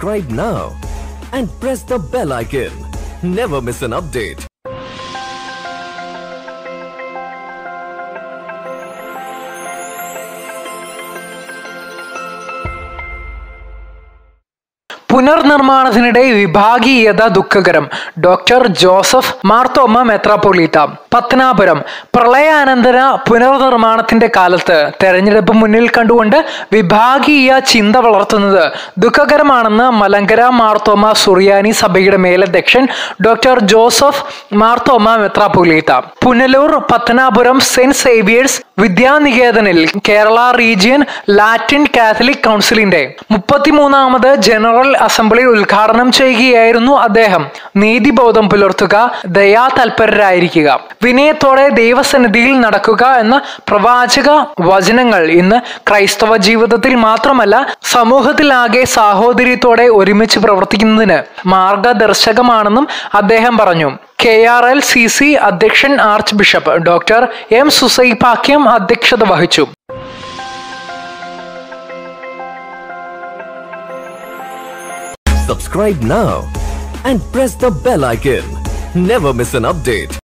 Subscribe now and press the bell icon. Never miss an update. പുനർനിർമ്മാണത്തിനിടെ വിഭാഗീയത ദുഃഖകരം doctor Joseph Marthoma മെത്രാപ്പൊലീത്ത പത്തനാപുരം പ്രളയാനന്തര പുനർനിർമ്മാണത്തിന്റെ കാലത്ത് തെരഞ്ഞെടുപ്പ് മുന്നിൽ കണ്ടുകൊണ്ട് വിഭാഗീയ ചിന്ത വളർത്തുന്നത് ദുഃഖകരമാണെന്ന് മലങ്കര മാർത്തോമ സുറിയാനി സഭയുടെ മേലധ്യക്ഷൻ ഡോക്ടർ ജോസഫ് മാർത്തോമ മെത്രാപ്പൊലീത്ത പുനലൂർ പത്തനാപുരം സെന്റ് സേവിയേഴ്സ് വിദ്യാനികേതനിൽ കേരള റീജിയൻ ലാറ്റിൻ കാത്തലിക് കൗൺസിലിന്റെ മുപ്പത്തിമൂന്നാമത് ജനറൽ അസംബ്ലി ഉദ്ഘാടനം ചെയ്യുകയായിരുന്നു അദ്ദേഹം നീതിബോധം പുലർത്തുക ദയാതൽപരരായിരിക്കുക വിനയത്തോടെ ദൈവസന്നിധിയിൽ നടക്കുക എന്ന പ്രവാചക വചനങ്ങൾ ഇന്ന് ക്രൈസ്തവ ജീവിതത്തിൽ മാത്രമല്ല സമൂഹത്തിലാകെ സാഹോദര്യത്തോടെ ഒരുമിച്ച് പ്രവർത്തിക്കുന്നതിന് മാർഗദർശകമാണെന്നും അദ്ദേഹം പറഞ്ഞു K R L C C അധ്യക്ഷൻ archbishop doctor M Soosapakiam അധ്യക്ഷത വഹിച്ചു Subscribe now and press the bell icon. Never miss an update.